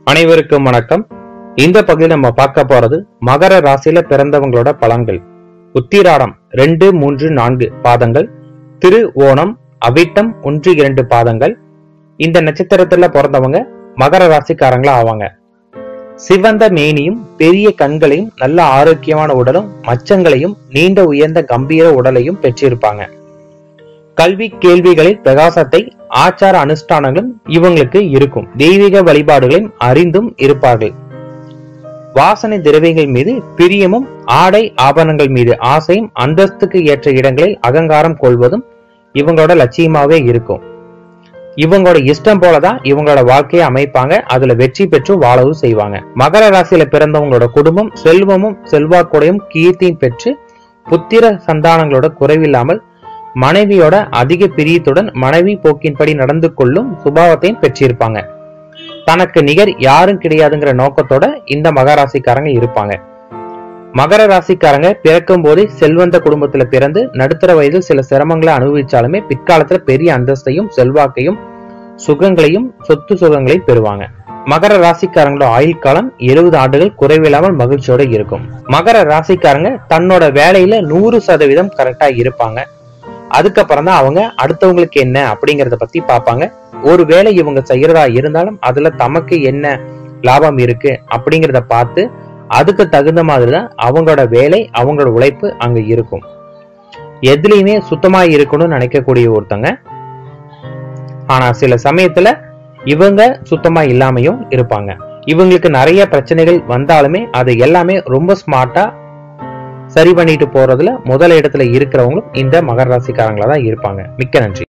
அனைவருக்கும் வணக்கம் இந்த பகுதியில் நம்ம பார்க்க போறது மகர ராசியில பிறந்தவங்களோட பலன்கள் உத்திராடம் ரெண்டு மூன்று நான்கு பாதங்கள் திரு ஓணம் அவிட்டம் ஒன்று இரண்டு பாதங்கள் இந்த நட்சத்திரத்துல பிறந்தவங்க மகர ராசிக்காரங்களா ஆவாங்க சிவந்த மேனியும் பெரிய கண்களையும் நல்ல ஆரோக்கியமான உடலும் மச்சங்களையும் நீண்ட உயர்ந்த கம்பீர உடலையும் பெற்றிருப்பாங்க கல்வி கேள்விகளில் பிரகாசத்தை ஆச்சார அனுஷ்டானங்களும் இவங்களுக்கு இருக்கும் தெய்வீக வழிபாடுகளையும் அறிந்தும் இருப்பார்கள் வாசனை திரவியங்கள் மீது பிரியமும் ஆடை ஆபரணங்கள் மீது ஆசையும் அந்தஸ்துக்கு ஏற்ற இடங்களில் அகங்காரம் கொள்வதும் இவங்களோட லட்சியமாவே இருக்கும் இவங்களோட இஷ்டம் போலதான் இவங்களோட வாழ்க்கையை அமைப்பாங்க அதுல வெற்றி பெற்று வாழவும் செய்வாங்க மகர ராசியில பிறந்தவங்களோட குடும்பம் செல்வமும் செல்வாக்குடையும் கீர்த்தியும் பெற்று புத்திர சந்தானங்களோட குறைவில்லாமல் மனைவியோட அதிக பிரியத்துடன் மனைவி போக்கின்படி நடந்து கொள்ளும் சுபாவத்தையும் பெற்றிருப்பாங்க தனக்கு நிகர் யாரும் கிடையாதுங்கிற நோக்கத்தோட இந்த மகராசிக்காரங்க இருப்பாங்க மகர ராசிக்காரங்க பிறக்கும் போதே செல்வந்த குடும்பத்துல பிறந்து நடுத்தர வயதில் சில சிரமங்களை அனுபவிச்சாலுமே பிற்காலத்துல பெரிய அந்தஸ்தையும் செல்வாக்கையும் சுகங்களையும் சொத்து சுகங்களையும் பெறுவாங்க மகர ராசிக்காரங்களோட ஆயுள் காலம் எழுபது ஆண்டுகள் குறைவில்லாமல் மகிழ்ச்சியோட இருக்கும் மகர ராசிக்காரங்க தன்னோட வேலையில நூறு சதவீதம் கரெக்டா இருப்பாங்க அதுக்கப்புறம் தான் அவங்க அடுத்தவங்களுக்கு என்ன அப்படிங்கறத பத்தி பார்ப்பாங்க ஒரு வேலை இவங்க செய்யறதா இருந்தாலும் அதுல தமக்கு என்ன லாபம் இருக்கு அப்படிங்கறத பார்த்து அதுக்கு தகுந்த மாதிரி தான் அவங்களோட வேலை அவங்களோட உழைப்பு அங்க இருக்கும் எதுலையுமே சுத்தமா இருக்கணும்னு நினைக்கக்கூடிய ஒருத்தங்க ஆனா சில சமயத்துல இவங்க சுத்தமா இல்லாமையும் இருப்பாங்க இவங்களுக்கு நிறைய பிரச்சனைகள் வந்தாலுமே அது எல்லாமே ரொம்ப ஸ்மார்ட்டா சரி பண்ணிட்டு போறதுல முதல் இடத்துல இருக்கிறவங்களும் இந்த மகர ராசிக்காரங்களா தான் இருப்பாங்க மிக்க நன்றி